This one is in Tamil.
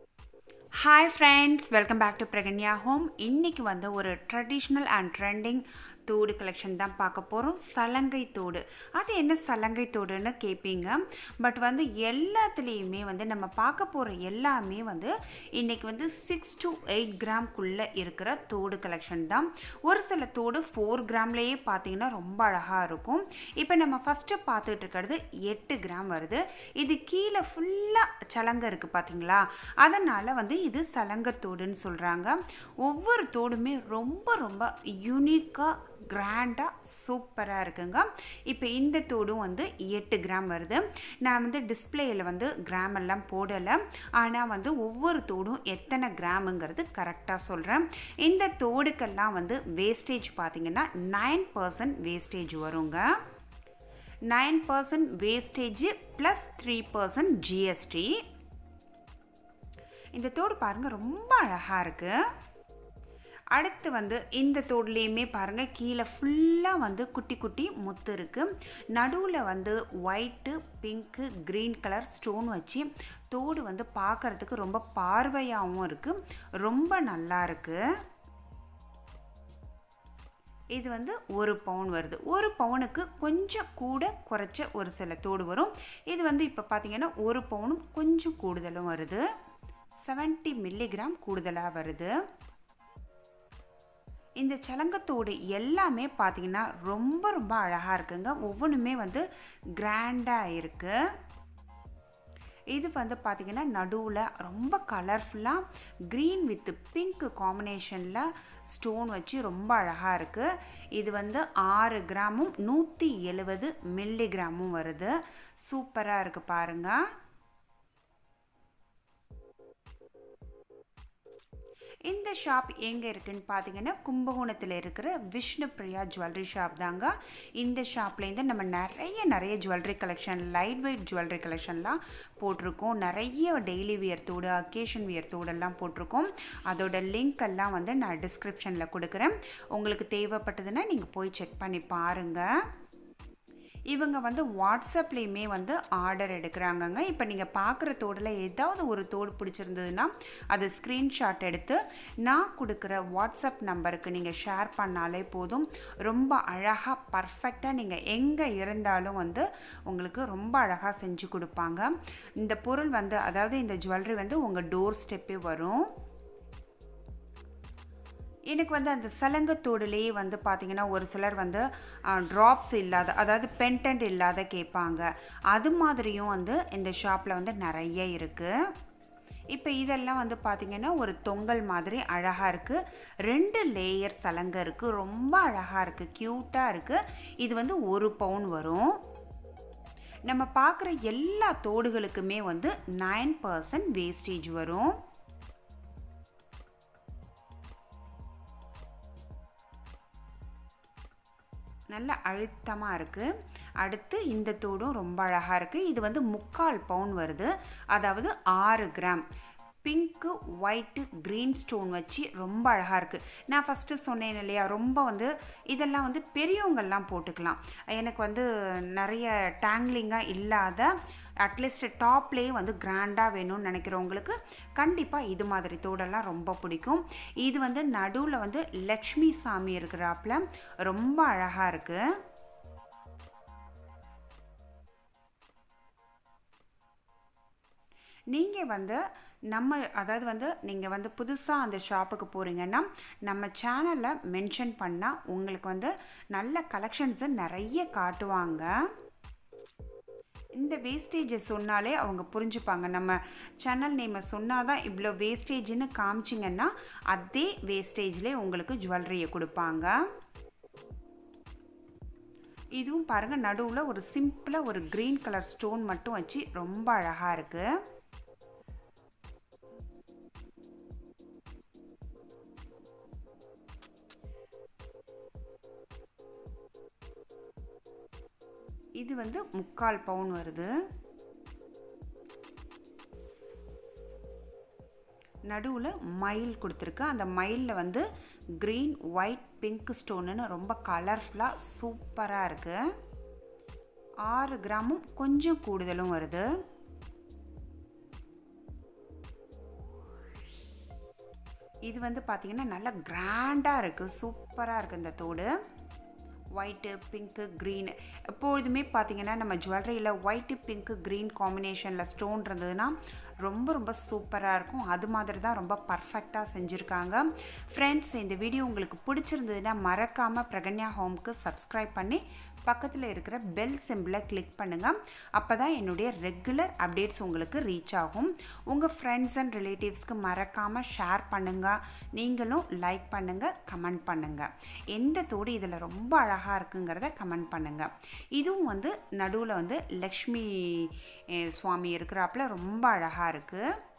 hi friends welcome back to Pragnya home இன்றைக்கி வந்து ஒரு ட்ரெடிஷ்னல் அண்ட் ட்ரெண்டிங் தோடு கலெக்ஷன் தான் பார்க்க போகிறோம் சலங்கை தோடு அது என்ன சலங்கை தோடுன்னு கேட்பீங்க பட் வந்து எல்லாத்துலேயுமே வந்து நம்ம பார்க்க போகிற எல்லாமே வந்து இன்றைக்கி வந்து சிக்ஸ் டு எயிட் கிராம்குள்ளே இருக்கிற தோடு கலெக்ஷன் தான் ஒரு சில தோடு ஃபோர் கிராம்லேயே பார்த்தீங்கன்னா ரொம்ப அழகாக இருக்கும் இப்போ நம்ம ஃபஸ்ட்டு பார்த்துட்டு இருக்கிறது எட்டு கிராம் வருது இது கீழே ஃபுல்லாக சலங்கை இருக்குது பார்த்தீங்களா அதனால் வந்து இது சலங்கத்தோடுன்னு சொல்கிறாங்க ஒவ்வொரு தோடுமே ரொம்ப ரொம்ப யூனிக்காக கிராண்டாக சூப்பராக இருக்குங்க இப்போ இந்த தோடும் வந்து எட்டு கிராம் வருது நான் வந்து டிஸ்பிளேயில் வந்து கிராம் எல்லாம் போடலை ஆனால் வந்து ஒவ்வொரு தோடும் எத்தனை கிராமுங்கிறது கரெக்டாக சொல்கிறேன் இந்த தோடுக்கெல்லாம் வந்து வேஸ்டேஜ் பார்த்திங்கன்னா நைன் பர்சன்ட் வேஸ்டேஜ் வருங்க nine percent wastage plus three percent GST இந்த தோடு பாருங்கள் ரொம்ப அழகாக இருக்குது அடுத்து வந்து இந்த தோடுலேயுமே பாருங்கள் கீழே ஃபுல்லாக வந்து குட்டி குட்டி முத்து இருக்குது நடுவில் வந்து white pink green colour stone வச்சு தோடு வந்து பார்க்குறதுக்கு ரொம்ப பார்வையாகவும் இருக்குது ரொம்ப நல்லா இருக்குது இது வந்து ஒரு பவுன் வருது ஒரு பவுனுக்கு கொஞ்சம் கூட குறைச்ச ஒரு சில தோடு வரும் இது வந்து இப்போ பார்த்தீங்கன்னா ஒரு பவுனும் கொஞ்சம் கூடுதலும் வருது செவன்ட்டி மில்லிகிராம் கூடுதலாக வருது இந்த சலங்கத்தோடு எல்லாமே பார்த்திங்கன்னா ரொம்ப ரொம்ப அழகாக இருக்குங்க ஒவ்வொன்றுமே வந்து கிராண்டாக இருக்குது இது வந்து பார்த்திங்கன்னா நடுவில் ரொம்ப கலர்ஃபுல்லாக க்ரீன் வித் பிங்க் காம்பினேஷனில் ஸ்டோன் வச்சு ரொம்ப அழகாக இருக்குது இது வந்து ஆறு கிராமும் நூற்றி எழுபது மில்லிகிராமும் வருது சூப்பராக இருக்குது பாருங்கள் இந்த ஷாப் எங்கே இருக்குன்னு பார்த்தீங்கன்னா கும்பகோணத்தில் இருக்கிற விஷ்ணு பிரியா ஜுவல்லரி ஷாப் தாங்க இந்த ஷாப்லேருந்து நம்ம நிறைய நிறைய jewellery collection light weight jewellery கலெக்ஷன்லாம் போட்டிருக்கோம் நிறைய டெய்லி வியர் தோடு அக்கேஷன் வியர் தோடெல்லாம் போட்டிருக்கோம் அதோட லிங்க் எல்லாம் வந்து நான் டிஸ்கிரிப்ஷனில் கொடுக்குறேன் உங்களுக்கு தேவைப்பட்டதுன்னா நீங்கள் போய் செக் பண்ணி பாருங்கள் இவங்க வந்து வாட்ஸ்அப்லேயுமே வந்து ஆர்டர் எடுக்கிறாங்கங்க இப்போ நீங்கள் பார்க்குற தோடில் ஏதாவது ஒரு தோடு பிடிச்சிருந்ததுன்னா அதை ஸ்க்ரீன்ஷாட் எடுத்து நான் கொடுக்குற வாட்ஸ்அப் நம்பருக்கு நீங்கள் ஷேர் பண்ணாலே போதும் ரொம்ப அழகாக பர்ஃபெக்டாக நீங்கள் எங்கே இருந்தாலும் வந்து உங்களுக்கு ரொம்ப அழகாக செஞ்சு கொடுப்பாங்க இந்த பொருள் வந்து அதாவது இந்த ஜுவல்லரி வந்து உங்கள் டோர் ஸ்டெப்பே வரும் எனக்கு வந்து அந்த சலங்கத்தோடுலேயே வந்து பார்த்திங்கன்னா ஒரு சிலர் வந்து ட்ராப்ஸ் இல்லாத அதாவது பென்டன்ட் இல்லாத கேட்பாங்க அது மாதிரியும் வந்து இந்த ஷாப்பில் வந்து நிறைய இருக்குது இப்போ இதெல்லாம் வந்து பார்த்திங்கன்னா ஒரு தொங்கல் மாதிரி அழகாக இருக்குது ரெண்டு லேயர் சலங்கை இருக்குது ரொம்ப அழகாக இருக்குது க்யூட்டாக இருக்குது இது வந்து ஒரு பவுன் வரும் நம்ம பார்க்குற எல்லா தோடுகளுக்குமே வந்து நைன் பர்சன்ட் வேஸ்டேஜ் வரும் நல்ல அழுத்தமாக இருக்குது அடுத்து இந்த தோடும் ரொம்ப அழகாக இருக்குது இது வந்து முக்கால் பவுன் வருது அதாவது ஆறு gram pink white green stone வச்சு ரொம்ப அழகாக இருக்குது நான் ஃபஸ்ட்டு சொன்னேன் இல்லையா ரொம்ப வந்து இதெல்லாம் வந்து பெரியவங்கள்லாம் போட்டுக்கலாம் எனக்கு வந்து நிறைய டேங்லிங்காக இல்லாத அட்லீஸ்ட் டாப்லேயே வந்து கிராண்டாக வேணும்னு நினைக்கிறவங்களுக்கு கண்டிப்பாக இது மாதிரி தோடெல்லாம் ரொம்ப பிடிக்கும் இது வந்து நடுவில் வந்து லக்ஷ்மி சாமி இருக்கிறாப்புல ரொம்ப அழகாக இருக்குது நீங்கள் வந்து நம்ம அதாவது வந்து நீங்கள் வந்து புதுசாக அந்த ஷாப்புக்கு போகிறீங்கன்னா நம்ம சேனலில் மென்ஷன் பண்ணால் உங்களுக்கு வந்து நல்ல கலெக்ஷன்ஸை நிறைய காட்டுவாங்க இந்த வேஸ்டேஜை சொன்னாலே அவங்க புரிஞ்சுப்பாங்க நம்ம சேனல் நேமை சொன்னால் தான் இவ்வளோ வேஸ்டேஜ்னு காமிச்சிங்கன்னா அதே வேஸ்டேஜ்லேயே உங்களுக்கு ஜுவல்லரியை கொடுப்பாங்க இதுவும் பாருங்கள் நடுவில் ஒரு சிம்பிளாக ஒரு க்ரீன் கலர் ஸ்டோன் மட்டும் வச்சு ரொம்ப அழகாக இருக்குது இது வந்து முக்கால் பவுன் வருது நடுவில் மயில் கொடுத்துருக்கு அந்த மயிலில் வந்து க்ரீன் ஒயிட் பிங்க் ஸ்டோனுன்னு ரொம்ப கலர்ஃபுல்லாக சூப்பராக இருக்குது ஆறு கிராமும் கொஞ்சம் கூடுதலும் வருது இது வந்து பார்த்திங்கன்னா நல்லா கிராண்டாக இருக்குது சூப்பராக இருக்குது இந்த தோடு ஒயிட்டு பிங்க்கு க்ரீன் எப்பொழுதுமே பார்த்தீங்கன்னா நம்ம ஜுவல்லரியில் ஒயிட்டு பிங்க்கு க்ரீன் காம்பினேஷனில் ஸ்டோன் இருந்ததுன்னா ரொம்ப ரொம்ப சூப்பராக இருக்கும் அது மாதிரி தான் ரொம்ப பர்ஃபெக்டாக செஞ்சுருக்காங்க ஃப்ரெண்ட்ஸ் இந்த வீடியோ உங்களுக்கு பிடிச்சிருந்ததுன்னா மறக்காமல் பிரகன்யா ஹோம்க்கு சப்ஸ்கிரைப் பண்ணி பக்கத்தில் இருக்கிற பெல் சிம்பிளை கிளிக் பண்ணுங்கள் அப்போ தான் என்னுடைய ரெகுலர் அப்டேட்ஸ் உங்களுக்கு ரீச் ஆகும் உங்கள் ஃப்ரெண்ட்ஸ் அண்ட் ரிலேட்டிவ்ஸ்க்கு மறக்காமல் ஷேர் பண்ணுங்கள் நீங்களும் லைக் பண்ணுங்கள் கமெண்ட் பண்ணுங்கள் எந்த தோடு இதில் ரொம்ப அழகாக இருக்குங்கிறத கமெண்ட் பண்ணுங்கள் இதுவும் வந்து நடுவில் வந்து லக்ஷ்மி சுவாமி இருக்கிறாப்புல ரொம்ப அழகாக இருக்குது